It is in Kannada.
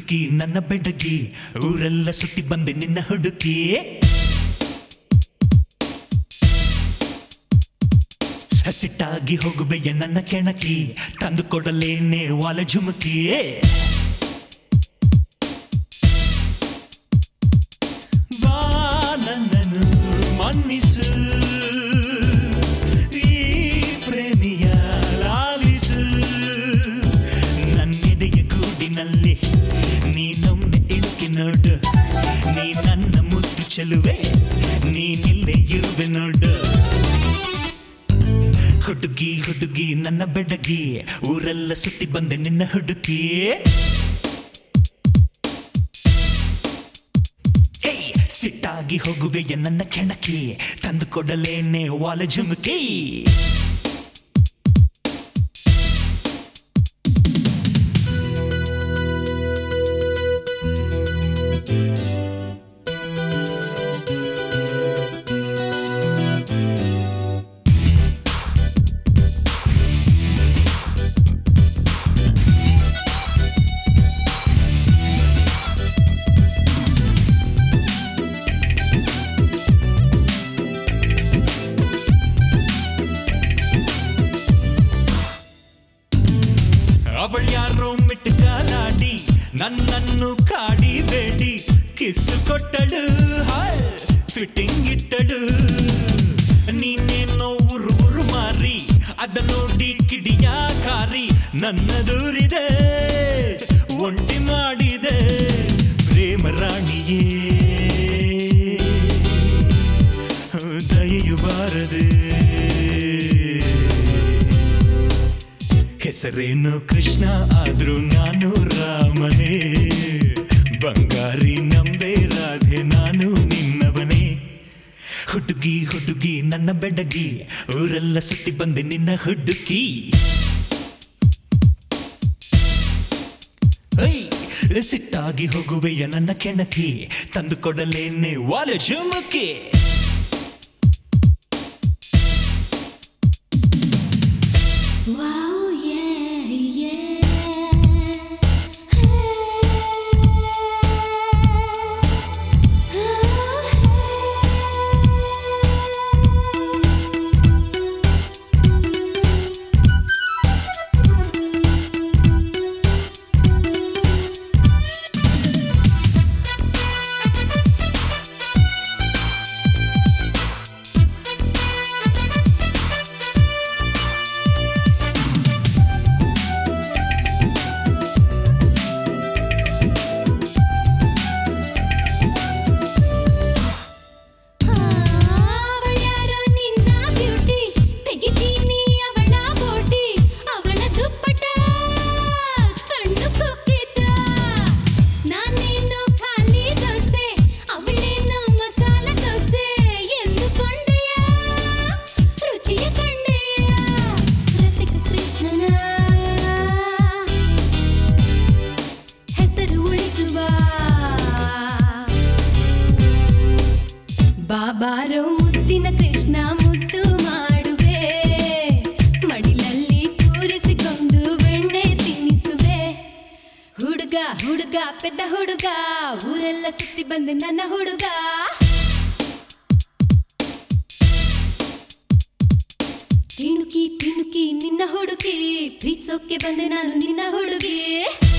ಹುಡುಗಿ ನನ್ನ ಬೆಡಗಿ ಊರೆಲ್ಲ ಸುತ್ತಿ ಬಂದೆ ನಿನ್ನ ಹುಡುಗಿ ಸಿಟ್ಟಾಗಿ ಹೋಗುವೆಯ ನನ್ನ ಕೆಣಕಿ ತಂದು ಕೊಡಲೇನೆ ವಾಲ ಜುಮುಕಿ ಬಾ ನನ್ನನ್ನು ಮನ್ನಿಸು ಈ ಪ್ರೇಮಿಯ ಲಾಲಿಸು ನನ್ನೆದೆಯ ಗೂಡಿನಲ್ಲಿ ನೀನೊಮ್ಮೆ ಇಳುಕಿ ನೋಡು ನೀ ನನ್ನ ಮುದ್ದು ಚೆಲುವೆ ನೀನಿಲ್ಲೇ ಇರುವೆ ನೋಡು ಹುಡುಗಿ ಹುಡುಗಿ ನನ್ನ ಬೆಡಗಿ ಊರೆಲ್ಲ ಸುತ್ತಿ ಬಂದೆ ನಿನ್ನ ಹುಡುಗಿ ಏಯ್, ಸಿಟ್ಟಾಗಿ ಹೋಗುವೆಯ ನನ್ನ ಕೆಣಕಿ ತಂದು ಕೊಡಲೇನೆ ವಾಲ ಜುಮುಕಿ ಅವಳ ಯಾರೋ ಮಿಟ್ಟು ಕಾಲಾಡಿ ನನ್ನನ್ನು ಕಾಡಿಬೇಡಿ ಕಿಸ್ಸು ಕೊಟ್ಟಳು ಹಾಯ್ ಫಿಟ್ಟಿಂಗ್ ಇಟ್ಟಳು ನೀನೇನೋ ಉರು ಉರು ಮಾರಿ ಅದ ನೋಡಿ ಕಿಡಿಯ ಕಾರಿ ನನ್ನ ದೂರಿದೆ ಒಂಟಿ ಮಾಡಿದೆ ಪ್ರೇಮ ರಾಣಿಯೇ ದಯೆಯು ಬಾರದೆ ಹೆಸರೇನು ಕೃಷ್ಣ ಆದ್ರೂ ನಾನು ರಾಮನೇ ಬಂಗಾರಿ ನಂಬೆ ರಾಧೆ ನಾನು ನಿನ್ನವನೇ ಹುಡುಗಿ ಹುಡುಗಿ ನನ್ನ ಬೆಡಗಿ ಊರೆಲ್ಲ ಸುತ್ತಿ ಬಂದೆ ನಿನ್ನ ಹುಡುಗಿ ಐ, ಸಿಟ್ಟಾಗಿ ಹೋಗುವೆಯ ನನ್ನ ಕೆಣಕಿ ತಂದು ಕೊಡಲೇನೆ ವಾಲ ಜುಮುಕಿ Wow, yeah, yeah. ಅವಳ್ಯಾರೋ ನಿನ್ನ ಬ್ಯೂಟಿ ತೆಗಿತೀನಿ ಅವಳ ಬೋಟಿ ಅವಳ ದುಪ್ಪಟ ಕಣ್ಣು ಕುಕ್ಕಿತ ನಾನೇನು ಖಾಲಿ ದೋಸೆ ಅವಳೇನು ಮಸಾಲ ದೋಸೆ ಎಂದುಕೊಂಡೆಯ ರುಚಿಯ ಕಂಡೆಯ ರಸಿಕ ಕೃಷ್ಣನ ಹೆಸರು ಉಳಿಸುವ ಬಾಬಾರೋ ಮುದ್ದಿನ ಕೃಷ್ಣ ಮುದ್ದು ಮಾಡುವೆ ಮಡಿಲಲ್ಲಿ ಕೂರಿಸಿಕೊಂಡು ಬೆಣ್ಣೆ ತಿನ್ನಿಸುವೆ ಹುಡುಗ ಹುಡುಗ ಪೆದ್ದ ಹುಡುಗ ಊರೆಲ್ಲ ಸುತ್ತಿ ಬಂದೆ ನನ್ನ ಹುಡುಗ ತಿಣುಕಿ ತಿಣುಕಿ ನಿನ್ನ ಹುಡುಗಿ ಪ್ರೀತ್ಸೋಕೆ ಬಂದೆ ನಾನು ನಿನ್ನ ಹುಡುಗಿ